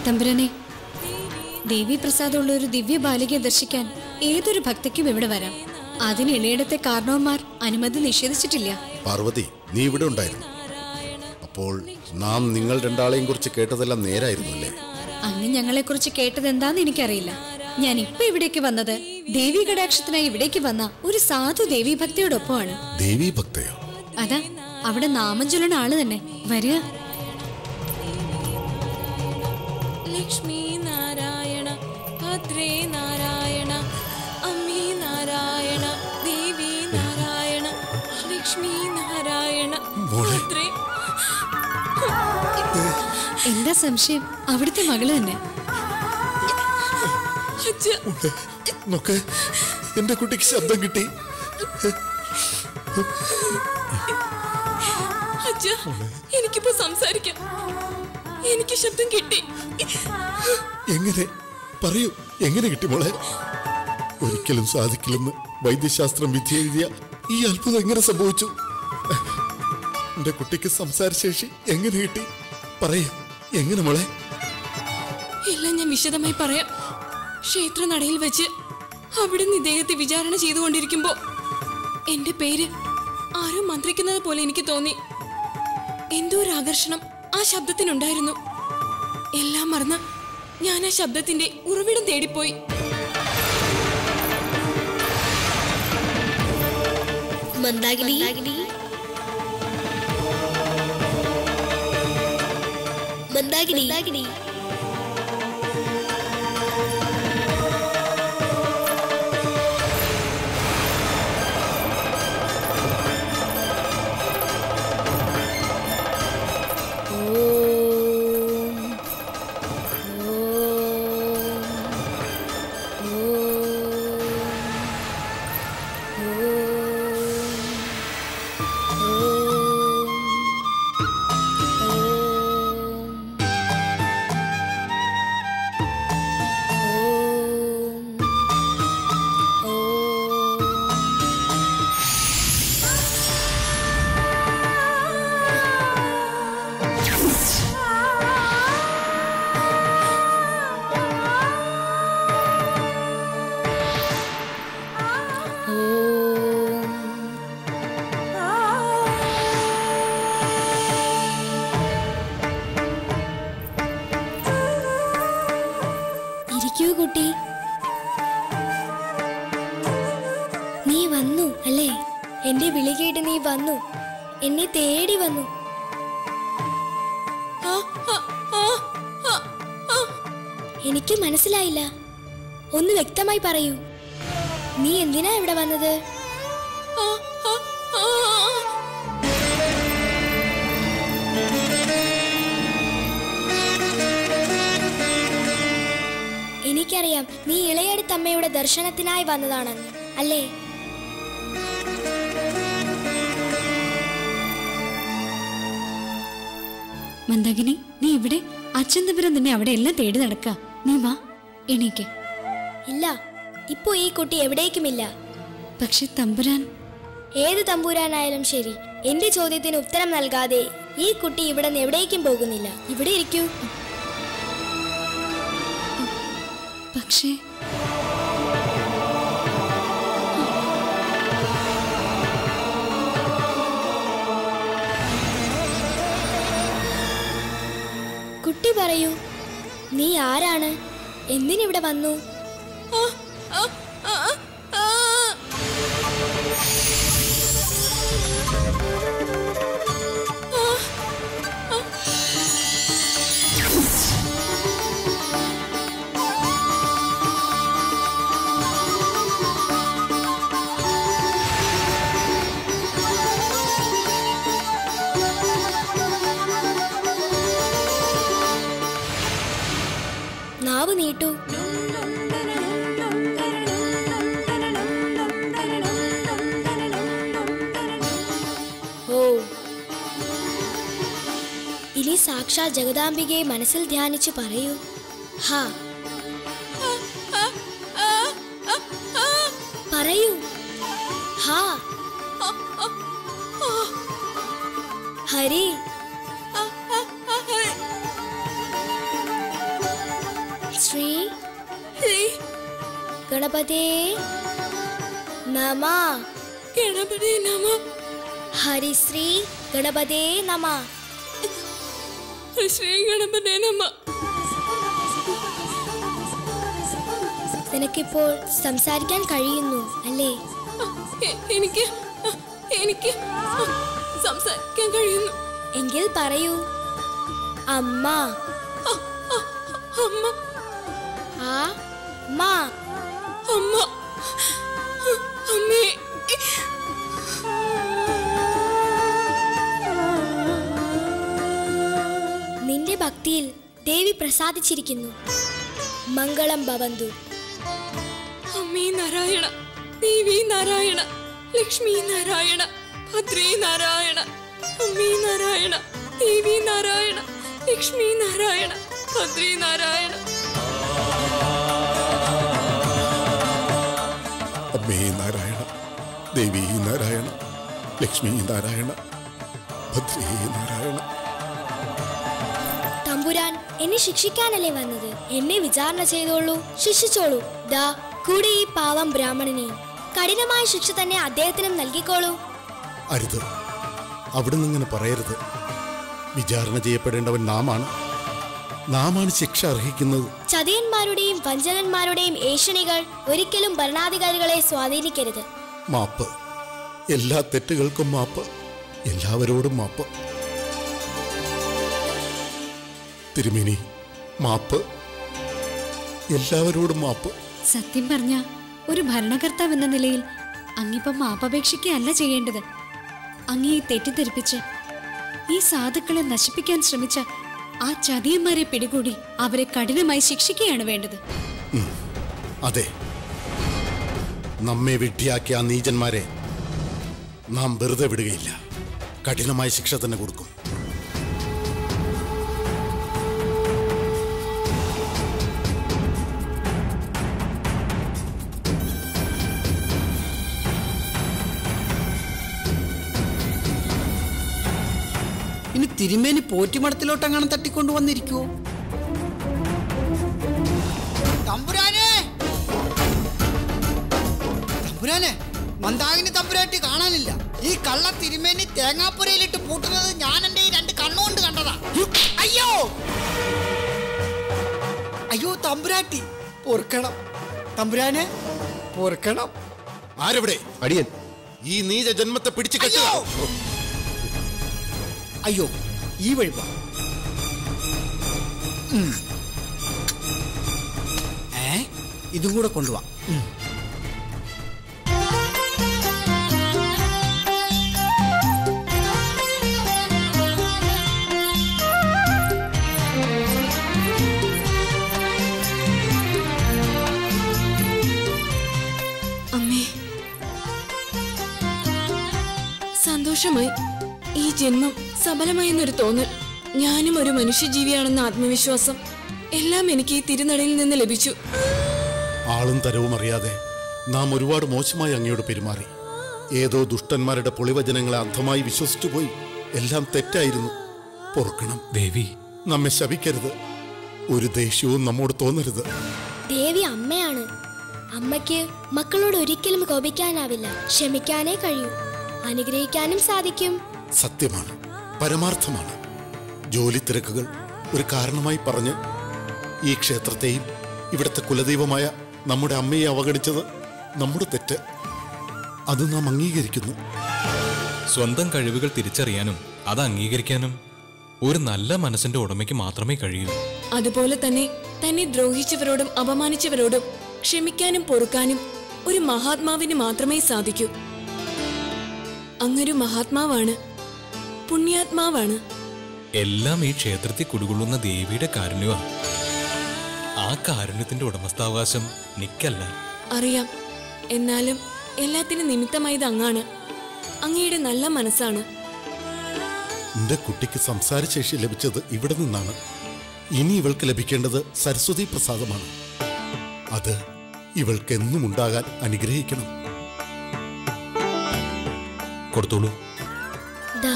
തമ്പുരാനെ ദേവി പ്രസാദമുള്ള ഒരു ദിവ്യ ബാലികയെ ദർശിക്കാൻ ഏതൊരു ഭക്തയ്ക്കും ഇവിടെ വരാം അതിന് ഇളയിടത്തെ കാരണവന്മാർ അനുമതി നിഷേധിച്ചിട്ടില്ല പാർവതി നീ ഇവിടെ ഉണ്ടായിരുന്നു അപ്പോൾ നാം നിങ്ങൾ രണ്ടാളെയും കുറിച്ച് കേട്ടതെല്ലാം നേരായിരുന്നു അല്ലേ അങ്ങ് ഞങ്ങളെക്കുറിച്ച് കേട്ടത് എന്താന്ന് എനിക്കറിയില്ല ഞാൻ ഇപ്പൊ ഇവിടേക്ക് വന്നത് ദേവി കടാക്ഷത്തിനായി ഇവിടേക്ക് വന്ന ഒരു സാധു ദേവി ഭക്തിയോടൊപ്പമാണ് ദേവീ ഭക്തയോ അതാ അവിടെ നാമം ചൊല്ലണ ആള് തന്നെ വരിക ലക്ഷ്മി നാരായണ ഭദ്രേ നാരായണ അമ്മി നാരായണ ദേവി നാരായണ ലക്ഷ്മി നാരായണ ഭദ്രേ എന്താ സംശയം അവിടുത്തെ മകള് തന്നെ അച്ഛ നോക്ക് എന്റെ കുട്ടിക്ക് ശബ്ദം കിട്ടി അച്ഛ എനിക്കിപ്പോ സംസാരിക്കാം എനിക്ക് ശബ്ദം കിട്ടി എങ്ങനെ പറയൂ എങ്ങനെ കിട്ടി മോളെ ഒരിക്കലും സാധിക്കില്ലെന്ന് വൈദ്യശാസ്ത്രം വിധി എഴുതിയ ഈ അത്ഭുതം എങ്ങനെ സംഭവിച്ചു എന്റെ കുട്ടിക്ക് സംസാരശേഷി എങ്ങനെ കിട്ടി പറയൂ എങ്ങനെ മോളെ എല്ലാം ഞാൻ വിശദമായി പറയാം ക്ഷേത്രനടയിൽ വെച്ച് അവിടുന്ന് ഇദ്ദേഹത്തെ വിചാരണ ചെയ്തുകൊണ്ടിരിക്കുമ്പോ എന്റെ പേര് ആരോ മന്ത്രിക്കുന്നത് പോലെ എനിക്ക് തോന്നി എന്തോ ഒരു ആകർഷണം ആ ശബ്ദത്തിനുണ്ടായിരുന്നു എല്ലാം മറന്ന് ഞാൻ ആ ശബ്ദത്തിന്റെ ഉറവിടം തേടിപ്പോയി മന്ദാകിനി മന്ദാകിനി ഇരിക്കൂ കുട്ടി നീ വന്നു അല്ലേ എന്റെ വിളി കേട്ട് നീ വന്നു എന്നെ തേടി വന്നു ആ, ആ, ആ, ആ, ആ. എനിക്ക് മനസ്സിലായില്ല ഒന്ന് വ്യക്തമായി പറയൂ നീ എന്തിനാ ഇവിടെ വന്നത് ആ, ആ, ആ. എനിക്കറിയാം നീ ഇളയടുത്തമ്മയുടെ ദർശനത്തിനായി വന്നതാണെന്ന് അല്ലേ മന്ദാകിനി നീ ഇവിടെ അച്ഛൻ തമ്പുരാൻ നിന്നെ അവിടെ എല്ലാം തേടി നടക്ക നീ വാ എണീക്ക് ഇല്ല ഇപ്പോ ഈ കുട്ടി എവിടേക്കുമില്ല പക്ഷെ തമ്പുരാൻ ഏത് തമ്പൂരാനായാലും ശരി എന്റെ ചോദ്യത്തിന് ഉത്തരം നൽകാതെ ഈ കുട്ടി ഇവിടെ നിന്ന് എവിടേക്കും പോകുന്നില്ല ഇവിടെ ഇരിക്കൂ പക്ഷേ കുട്ടി പറയൂ നീ ആരാണ് എന്തിനിവിടെ വന്നു ആ, ആ, ആ, ആ. നാവ് നീട്ടു ഓ ഇനി സാക്ഷാൽ ജഗദാംബികയെ മനസ്സിൽ ധ്യാനിച്ച് പറയൂ ഹാ പറയൂ ഹാ ഹരി ഗണപതേ നമ ഗണപതി നമ ഹരിശ്രീ ഗണപതേ നമ ശ്രീ ഗണപതി നമ നിനക്കിപ്പോൾ സംസാരിക്കാൻ കഴിയുന്നു അല്ലേ എ- എനിക്ക് എനിക്ക് സംസാരിക്കാൻ കഴിയുന്നു എങ്കിൽ പറയൂ അമ്മ അമ്മ ആ മാ അമ്മ അമ്മേ നിന്റെ ഭക്തിയിൽ ദേവി പ്രസാദിച്ചിരിക്കുന്നു മംഗളം ഭവന്തു അമ്മേ നാരായണ ദേവി നാരായണ ലക്ഷ്മി നാരായണ ഭദ്രേ നാരായണ അമ്മേ നാരായണ ദേവി നാരായണ ലക്ഷ്മി നാരായണ ഭദ്രേ നാരായണ അമ്മേ നാരായണ ദേവി നാരായണ ലക്ഷ്മി നാരായണ ഭദ്രേ നാരായണ തമ്പുരാൻ എന്നെ ശിക്ഷിക്കാനല്ലേ വന്നത് എന്നെ വിചാരണ ചെയ്തോളൂ ശിക്ഷിച്ചോളൂ ദാ കൂടെ ഈ പാവം ബ്രാഹ്മണനെയും കഠിനമായ ശിക്ഷ തന്നെ അദ്ദേഹത്തിനും നൽകിക്കോളൂ അരുത് അവിടുന്ന് ഇങ്ങനെ പറയരുത് വിചാരണ ചെയ്യപ്പെടേണ്ടവൻ നാമാണ് നാമാണ് ശിക്ഷ അർഹിക്കുന്നത് ചതിയന്മാരുടെയും വഞ്ചകന്മാരുടെയും ഏഷണികൾ ഒരിക്കലും ഭരണാധികാരികളെ സ്വാധീനിക്കരുത് മാപ്പ് എല്ലാ തെറ്റുകൾക്കും മാപ്പ് എല്ലാവരോടും മാപ്പ് തിരുമേനി മാപ്പ് എല്ലാവരോടും മാപ്പ് സത്യം പറഞ്ഞ ഒരു ഭരണകർത്താവ് എന്ന നിലയിൽ അങ്ങിപ്പം മാപ്പപേക്ഷിക്കുകയല്ല ചെയ്യേണ്ടത് അങ്ങയെ തെറ്റിദ്ധരിപ്പിച്ച് ഈ സാധുക്കളെ നശിപ്പിക്കാൻ ശ്രമിച്ച ആ ചതിയന്മാരെ പിടികൂടി അവരെ കഠിനമായി ശിക്ഷിക്കുകയാണ് വേണ്ടത് അതെ നമ്മെ വിഡ്ഢിയാക്കിയ ആ നീചന്മാരെ നാം വെറുതെ വിടുകയില്ല കഠിനമായ ശിക്ഷ തന്നെ കൊടുക്കും ഇനി തിരുമേനി പോറ്റിമടത്തിലോട്ടെങ്ങാനും തട്ടിക്കൊണ്ടു വന്നിരിക്കുവോ തമ്പുരാനെ തമ്പുരാനെ മന്ദാകിനി തമ്പുരാട്ടി കാണാനില്ല ഈ കള്ള തിരുമേനി തേങ്ങാപ്പുരയിലിട്ട് പൂട്ടുന്നത് ഞാൻ എന്റെ ഈ രണ്ട് കണ്ണുകൊണ്ട് കണ്ടതാ അയ്യോ അയ്യോ തമ്പുരാട്ടി പൊറുക്കണം തമ്പുരാനെ പൊറുക്കണം ആരെവിടെ അടിയൻ ഈ നീച ജന്മത്തെ പിടിച്ചു അയ്യോ കെട്ടുക അയ്യോ ഈ വഴി പോ. ഉം. ഏ ഇതും കൂടെ കൊണ്ടുപോവാ ഉം. അമ്മേ സന്തോഷമായി ഈ ജന്മം സഫലമായെന്നൊരു തോന്നൽ ഞാനും ഒരു മനുഷ്യജീവിയാണെന്ന ആത്മവിശ്വാസം എല്ലാം എനിക്ക് ഈ തിരുനടയിൽ നിന്ന് ലഭിച്ചു ആളും തരവും അറിയാതെ നാം ഒരുപാട് മോശമായി അങ്ങയോട് പെരുമാറി ഏതോ ദുഷ്ടന്മാരുടെ പൊളിവചനങ്ങളെ അന്ധമായി വിശ്വസിച്ചു പോയി എല്ലാം തെറ്റായിരുന്നു പൊറുക്കണം ദേവി നമ്മെ ശപിക്കരുത് ഒരു ദേഷ്യവും നമ്മോട് തോന്നരുത് ദേവി അമ്മയാണ് അമ്മയ്ക്ക് മക്കളോട് ഒരിക്കലും കോപിക്കാനാവില്ല ക്ഷമിക്കാനേ കഴിയൂ അനുഗ്രഹിക്കാനും സാധിക്കും സത്യമാണ് പരമാർത്ഥമാണ് ജോലി തിരക്കുകൾ ഒരു കാരണമായി പറഞ്ഞ് ഈ ക്ഷേത്രത്തെയും ഇവിടുത്തെ കുലദൈവമായ നമ്മുടെ അമ്മയെ അവഗണിച്ചത് നമ്മുടെ തെറ്റ് അത് നാം അംഗീകരിക്കുന്നു സ്വന്തം കഴിവുകൾ തിരിച്ചറിയാനും അത് അംഗീകരിക്കാനും ഒരു നല്ല മനസ്സിന്റെ ഉടമയ്ക്ക് മാത്രമേ കഴിയൂ അതുപോലെ തന്നെ തന്നെ ദ്രോഹിച്ചവരോടും അപമാനിച്ചവരോടും ക്ഷമിക്കാനും പൊറുക്കാനും ഒരു മഹാത്മാവിന് മാത്രമേ സാധിക്കൂ അങ്ങൊരു മഹാത്മാവാണ് പുണ്യാത്മാവാണ് എല്ലാം ഈ ക്ഷേത്രത്തിൽ കുടികൊള്ളുന്ന ദേവിയുടെ കാരുണ്യമാണ് ആ കാരുണ്യത്തിന്റെ ഉടമസ്ഥാവകാശം നിക്കല്ല അറിയാം എന്നാലും എല്ലാത്തിനും നിമിത്തമായത് അങ്ങാണ് അങ്ങയുടെ നല്ല മനസ്സാണ് എന്റെ കുട്ടിക്ക് സംസാരശേഷി ലഭിച്ചത് ഇവിടെ നിന്നാണ് ഇനി ഇവൾക്ക് ലഭിക്കേണ്ടത് സരസ്വതി പ്രസാദമാണ് അത് ഇവൾക്ക് എന്നും ഉണ്ടാകാൻ അനുഗ്രഹിക്കണം കൊടുത്തോളൂ ദാ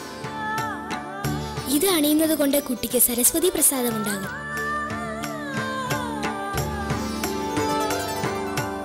ഇത് അണിയുന്നത് കൊണ്ട് കുട്ടിക്ക് സരസ്വതി പ്രസാദം ഉണ്ടാകും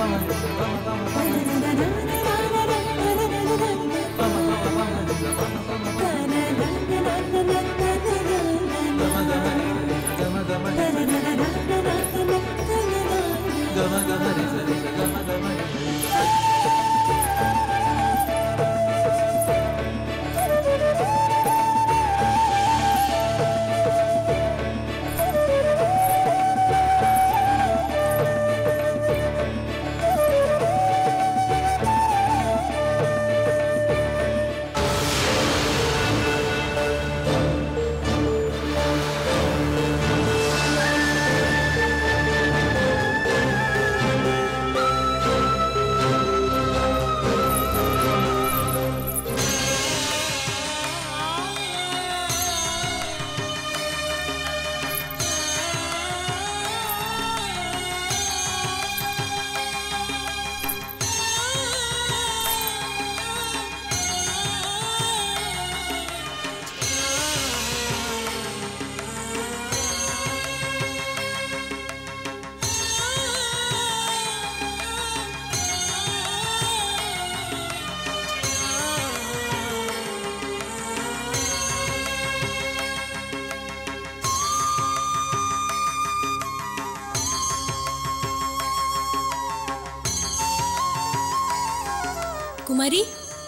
കുമാരി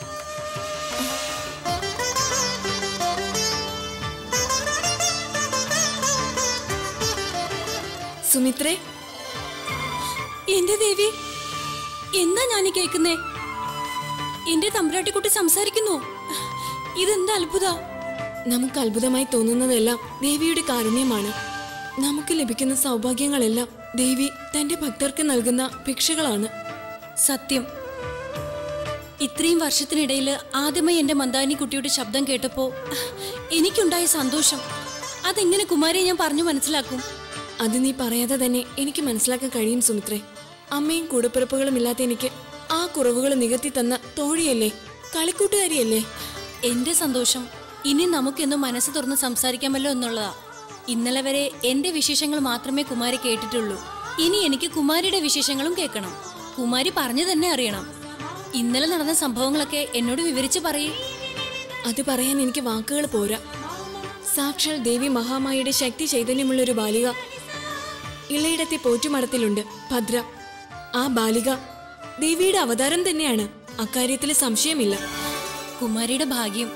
സുമിത്രേ എന്റെ ദേവി എന്താ ഞാനീ കേൾക്കുന്നേ എന്റെ തമ്പുരാട്ടിക്കുട്ടി സംസാരിക്കുന്നു ഇതെന്താ അത്ഭുത നമുക്ക് അത്ഭുതമായി തോന്നുന്നതെല്ലാം ദേവിയുടെ കാരുണ്യമാണ് നമുക്ക് ലഭിക്കുന്ന സൗഭാഗ്യങ്ങളെല്ലാം ദേവി തന്റെ ഭക്തർക്ക് നൽകുന്ന ഭിക്ഷകളാണ് സത്യം ഇത്രയും വർഷത്തിനിടയിൽ ആദ്യമായി എന്റെ മന്ദാനി കുട്ടിയുടെ ശബ്ദം കേട്ടപ്പോ എനിക്കുണ്ടായ സന്തോഷം അതെങ്ങനെ കുമാരിയെ ഞാൻ പറഞ്ഞു മനസ്സിലാക്കും അത് നീ പറയാതെ തന്നെ എനിക്ക് മനസ്സിലാക്കാൻ കഴിയും സുമിത്രേ അമ്മയും കൂടപ്പിറപ്പുകളും ഇല്ലാത്ത എനിക്ക് ആ കുറവുകൾ നികത്തി തന്ന തോഴിയല്ലേ കളിക്കൂട്ടുകാരിയല്ലേ എന്റെ സന്തോഷം ഇനി നമുക്കെന്നും മനസ്സ് തുറന്ന് സംസാരിക്കാമല്ലോ എന്നുള്ളതാ ഇന്നലെ വരെ എന്റെ വിശേഷങ്ങൾ മാത്രമേ കുമാരി കേട്ടിട്ടുള്ളൂ ഇനി എനിക്ക് കുമാരിയുടെ വിശേഷങ്ങളും കേൾക്കണം കുമാരി പറഞ്ഞു തന്നെ അറിയണം ഇന്നലെ നടന്ന സംഭവങ്ങളൊക്കെ എന്നോട് വിവരിച്ചു പറയേ അത് പറയാൻ എനിക്ക് വാക്കുകൾ പോരാ സാക്ഷാൽ ദേവി മഹാമായിയുടെ ശക്തി ചൈതന്യമുള്ള ഒരു ബാലിക ഇളയിടത്തെ പോറ്റുമടത്തിലുണ്ട് ഭദ്ര ആ ബാലിക ദേവിയുടെ അവതാരം തന്നെയാണ് അക്കാര്യത്തിൽ സംശയമില്ല കുമാരിയുടെ ഭാഗ്യം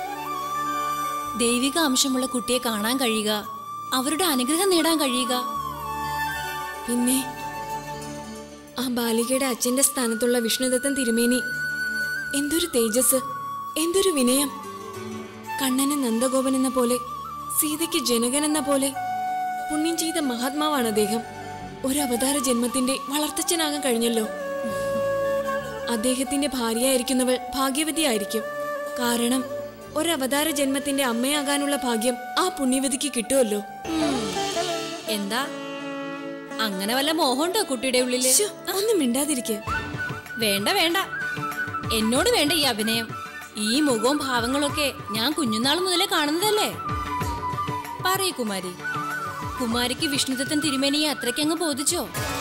ദൈവിക അംശമുള്ള കുട്ടിയെ കാണാൻ കഴിയുക അവരുടെ അനുഗ്രഹം നേടാൻ കഴിയുക പിന്നെ ആ ബാലികയുടെ അച്ഛന്റെ സ്ഥാനത്തുള്ള വിഷ്ണുദത്തൻ തിരുമേനി എന്തൊരു തേജസ് എന്തൊരു വിനയം കണ്ണന് നന്ദഗോപൻ എന്ന പോലെ സീതയ്ക്ക് ജനകൻ എന്ന പോലെ പുണ്യം ചെയ്ത മഹാത്മാവാണ് അദ്ദേഹം ഒരു അവതാര ജന്മത്തിന്റെ വളർത്തച്ഛനാകാൻ കഴിഞ്ഞല്ലോ അദ്ദേഹത്തിന്റെ ഭാര്യയായിരിക്കുന്നവൾ ഭാഗ്യവതിയായിരിക്കും കാരണം ഒരു അവതാര ജന്മത്തിന്റെ അമ്മയാകാനുള്ള ഭാഗ്യം ആ പുണ്യവതിക്ക് കിട്ടുമല്ലോ എന്താ അങ്ങനെ വല്ല മോഹമുണ്ടോ കുട്ടിയുടെ ഉള്ളില് ഒന്നും മിണ്ടാതിരിക്കെ വേണ്ട വേണ്ട എന്നോട് വേണ്ട ഈ അഭിനയം ഈ മുഖവും ഭാവങ്ങളൊക്കെ ഞാൻ കുഞ്ഞുനാൾ മുതലേ കാണുന്നതല്ലേ പറയൂ കുമാരി കുമാരിക്ക് വിഷ്ണുദത്തൻ തിരുമേനിയെ അത്രയ്ക്കങ്ങ് ബോധിച്ചോ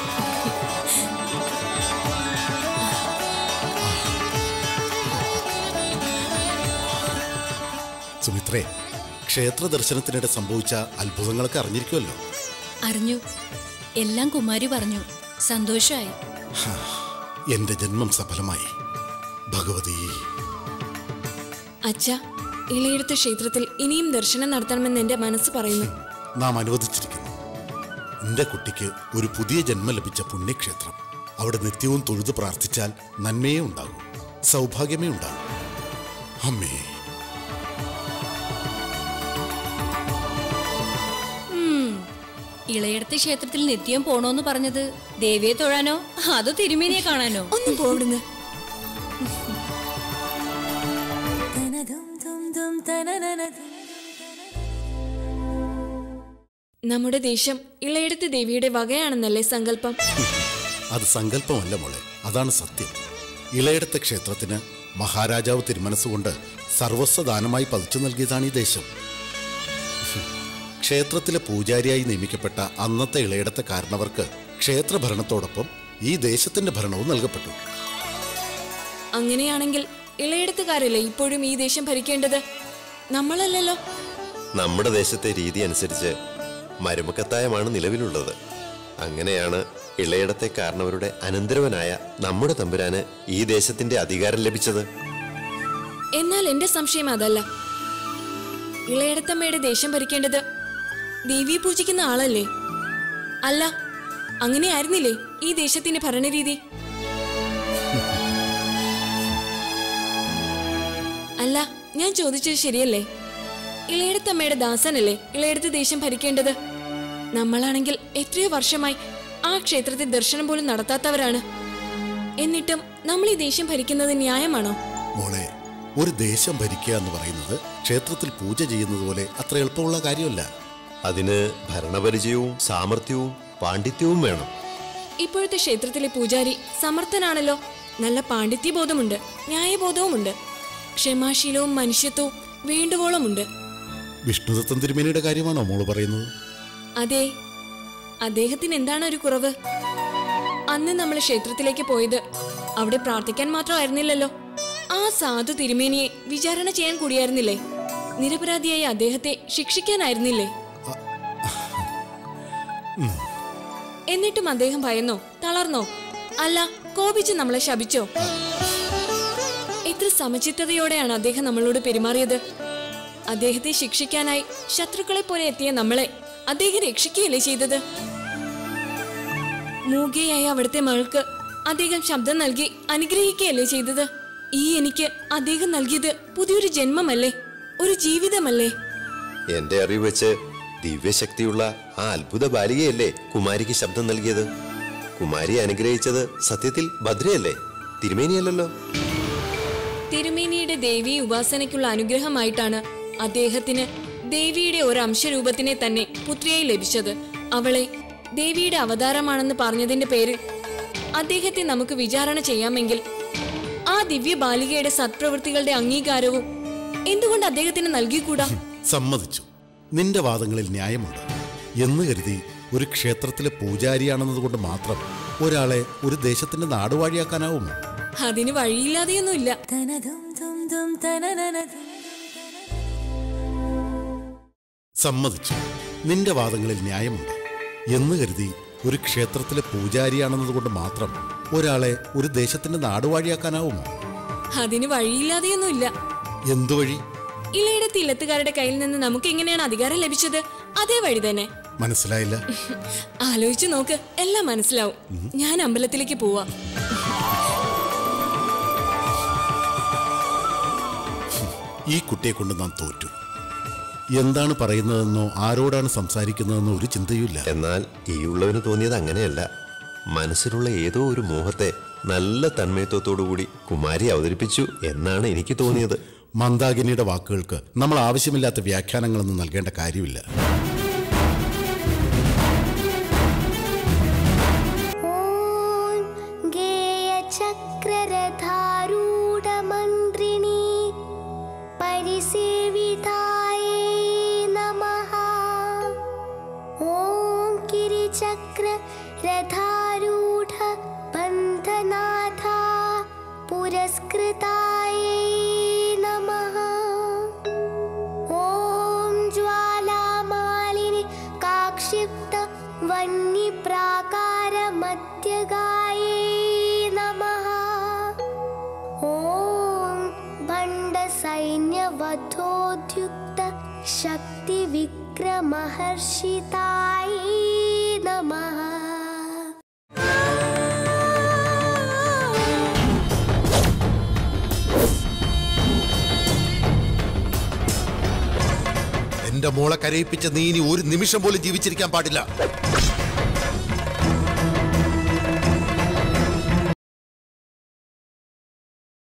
സുമിത്രേ ക്ഷേത്ര ദർശനത്തിനിടെ സംഭവിച്ച അത്ഭുതങ്ങളൊക്കെ അറിഞ്ഞിരിക്കുമല്ലോ അറിഞ്ഞു എല്ലാം കുമാരി പറഞ്ഞു സന്തോഷമായി എന്റെ ജന്മം സഫലമായി ഭഗവതി അച്ഛ ഇളയെടുത്ത ക്ഷേത്രത്തിൽ ഇനിയും ദർശനം നടത്തണമെന്ന് എന്റെ മനസ്സ് പറയുന്നു നാം അനുവദിച്ചിരിക്കുന്നു എന്റെ കുട്ടിക്ക് ഒരു പുതിയ ജന്മം ലഭിച്ച പുണ്യക്ഷേത്രം അവിടെ നിത്യവും തൊഴുതു പ്രാർത്ഥിച്ചാൽ നന്മയേ ഉണ്ടാകൂ സൗഭാഗ്യമേ ഉണ്ടാകൂ അമ്മേ ഇളയടത്തെ ക്ഷേത്രത്തിൽ നിത്യം പോണോന്ന് പറഞ്ഞത് ദേവിയെ തൊഴാനോ അതോ തിരുമേനിയെ കാണാനോ ഒന്നും പോവിടുന്ന് നമ്മുടെ ദേശം ഇളയടത്തെ ദേവിയുടെ വകയാണെന്നല്ലേ സങ്കല്പം അത് സങ്കല്പമല്ല മോളെ അതാണ് സത്യം ഇളയിടത്തെ ക്ഷേത്രത്തിന് മഹാരാജാവ് തിരുമനസ്സുകൊണ്ട് സർവസ്വദാനമായി പതിച്ചു നൽകിയതാണ് ഈ ദേശം ക്ഷേത്രത്തിലെ പൂജാരിയായി നിയമിക്കപ്പെട്ട അന്നത്തെ ഇളയിടത്തെ കാരണവർക്ക് ക്ഷേത്രഭരണത്തോടൊപ്പം ഈ ദേശത്തിന്റെ ഭരണവും നൽകപ്പെട്ടു അങ്ങനെയാണെങ്കിൽ ഇളയെടുത്തുകാരല്ലേ ഇപ്പോഴും ഈ ദേശം ഭരിക്കേണ്ടത് നമ്മളല്ലല്ലോ നമ്മുടെ ദേശത്തെ രീതി അനുസരിച്ച് മരുമക്കത്തായമാണ് നിലവിലുള്ളത് അങ്ങനെയാണ് ഇളയിടത്തെ കാരണവരുടെ അനന്തരവനായ നമ്മുടെ തമ്പുരാന് ഈ ദേശത്തിന്റെ അധികാരം ലഭിച്ചത് എന്നാൽ എന്റെ സംശയം അതല്ല ഇളയടത്തമ്മയുടെ ദേശം ഭരിക്കേണ്ടത് ദേവിയെ പൂജിക്കുന്ന ആളല്ലേ അല്ല അങ്ങനെയായിരുന്നില്ലേ ഈ ദേശത്തിന്റെ ഭരണരീതി അല്ല ഞാൻ ചോദിച്ചത് ശരിയല്ലേ ഇളയടത്തമ്മയുടെ ദാസനല്ലേ ഇളയടത്ത് ദേശം ഭരിക്കേണ്ടത് നമ്മളാണെങ്കിൽ എത്രയോ വർഷമായി ആ ക്ഷേത്രത്തിൽ ദർശനം പോലും നടത്താത്തവരാണ് എന്നിട്ടും നമ്മൾ ഈ ദേശം ഭരിക്കുന്നത് ന്യായമാണോ മോളെ ഒരു ദേശം ഭരിക്കുക എന്ന് പറയുന്നത് ക്ഷേത്രത്തിൽ പൂജ ചെയ്യുന്നത് പോലെ അത്ര എളുപ്പമുള്ള കാര്യമല്ല അതിന് ഭരണപരിചയവും സാമർഥ്യവും പാണ്ഡിത്യവും വേണം ഇപ്പോഴത്തെ ക്ഷേത്രത്തിലെ പൂജാരി സമർത്ഥനാണല്ലോ നല്ല പാണ്ഡിത്യബോധമുണ്ട് ന്യായബോധവുമുണ്ട് ക്ഷമാശീലവും മനുഷ്യത്വവും വേണ്ടുവോളമുണ്ട് വിഷ്ണുദത്തൻ തിരുമേനിയുടെ കാര്യമാണോ മോള് പറയുന്നത് അതെ അദ്ദേഹത്തിന് എന്താണ് ഒരു കുറവ് അന്ന് നമ്മൾ ക്ഷേത്രത്തിലേക്ക് പോയത് അവിടെ പ്രാർത്ഥിക്കാൻ മാത്രമായിരുന്നില്ലല്ലോ ആ സാധു തിരുമേനിയെ വിചാരണ ചെയ്യാൻ കൂടിയായിരുന്നില്ലേ നിരപരാധിയായ അദ്ദേഹത്തെ ശിക്ഷിക്കാനായിരുന്നില്ലേ എന്നിട്ടും അദ്ദേഹം ഭയന്നോ തളർന്നോ അല്ല കോപിച്ച് നമ്മളെ ശപിച്ചോ എത്ര സമചിത്തതയോടെയാണ് അദ്ദേഹം നമ്മളോട് പെരുമാറിയത് അദ്ദേഹത്തെ ശിക്ഷിക്കാനായി ശത്രുക്കളെ പോലെ എത്തിയ നമ്മളെ അദ്ദേഹം രക്ഷിക്കുകയല്ലേ ചെയ്തത് മൂകയായ അവിടുത്തെ മകൾക്ക് അദ്ദേഹം ശബ്ദം നൽകി അനുഗ്രഹിക്കുകയല്ലേ ചെയ്തത് ഈ എനിക്ക് അദ്ദേഹം നൽകിയത് പുതിയൊരു ജന്മമല്ലേ ഒരു ജീവിതമല്ലേ എന്റെ അറിവ് വെച്ച് ദിവ്യശക്തിയുള്ള ആ അത്ഭുത ബാലികയല്ലേ കുമാരിക്ക് ശബ്ദം നൽകിയത് കുമാരിയെ അനുഗ്രഹിച്ചത് സത്യത്തിൽ ഭദ്രയല്ലേ തിരുമേനിയല്ലല്ലോ തിരുമേനിയുടെ ദേവീ ഉപാസനയ്ക്കുള്ള അനുഗ്രഹമായിട്ടാണ് അദ്ദേഹത്തിന് ദേവിയുടെ ഒരു അംശരൂപത്തിനെ തന്നെ പുത്രിയായി ലഭിച്ചത് അവളെ ദേവിയുടെ അവതാരമാണെന്ന് പറഞ്ഞതിന്റെ പേരിൽ അദ്ദേഹത്തെ നമുക്ക് വിചാരണ ചെയ്യാമെങ്കിൽ ആ ദിവ്യ ബാലികയുടെ സത്പ്രവൃത്തികളുടെ അംഗീകാരവും എന്തുകൊണ്ട് അദ്ദേഹത്തിന് നൽകിക്കൂടാ സമ്മതിച്ചു നിന്റെ വാദങ്ങളിൽ ന്യായമുണ്ട് എന്ന് കരുതി ഒരു ക്ഷേത്രത്തിലെ പൂജാരിയാണെന്നതുകൊണ്ട് മാത്രം ഒരാളെ ഒരു ദേശത്തിന്റെ നാടുവാഴിയാക്കാനാവുമോ അതിന് വഴിയില്ലാതെയൊന്നുമില്ല സമ്മതിച്ചു നിന്റെ വാദങ്ങളിൽ ന്യായമുണ്ട് എന്ന് കരുതി ഒരു ക്ഷേത്രത്തിലെ പൂജാരിയാണെന്നതുകൊണ്ട് മാത്രം ഒരാളെ ഒരു ദേശത്തിന്റെ നാടുവാഴിയാക്കാനാവുമോ അതിന് വഴിയില്ലാതെയൊന്നുമില്ല എന്തുവഴി ഇളയുടെ തില്ലത്തുകാരുടെ കയ്യിൽ നിന്ന് നമുക്ക് എങ്ങനെയാണ് അധികാരം ലഭിച്ചത് അതേ വഴി തന്നെ മനസ്സിലായില്ല ആലോചിച്ചു നോക്ക് എല്ലാം മനസ്സിലാവും ഞാൻ അമ്പലത്തിലേക്ക് പോവാ ഈ കുട്ടിയെ കൊണ്ട് നാം തോറ്റു എന്താണ് പറയുന്നതെന്നോ ആരോടാണ് സംസാരിക്കുന്നതെന്നോ ഒരു ചിന്തയുമില്ല എന്നാൽ ഈ ഉള്ളവന് തോന്നിയത് അങ്ങനെയല്ല മനസ്സിലുള്ള ഏതോ ഒരു മോഹത്തെ നല്ല തന്മയത്വത്തോടുകൂടി കുമാരി അവതരിപ്പിച്ചു എന്നാണ് എനിക്ക് തോന്നിയത് മന്ദാകിനിയുടെ വാക്കുകൾക്ക് നമ്മൾ ആവശ്യമില്ലാത്ത വ്യാഖ്യാനങ്ങളൊന്നും നൽകേണ്ട കാര്യമില്ല ॐ गेयचक्ररथारूढमन्त्रिणी परिसेवितायै नमः ॐ गिरिचक्ररथारूढ बन्धनाथा पुरस्कृतायै नमः ॐ ज्वालामालिनि काक्षिप्त वह्निप्राकारमध्यगायै नमः ॐ भण्डसैन्यवधोद्युक्त शक्तिविक्रमहर्षितायै नमः എന്റെ മോളെ കരയിപ്പിച്ച നീ ഇനി ഒരു നിമിഷം പോലും ജീവിച്ചിരിക്കാൻ പാടില്ല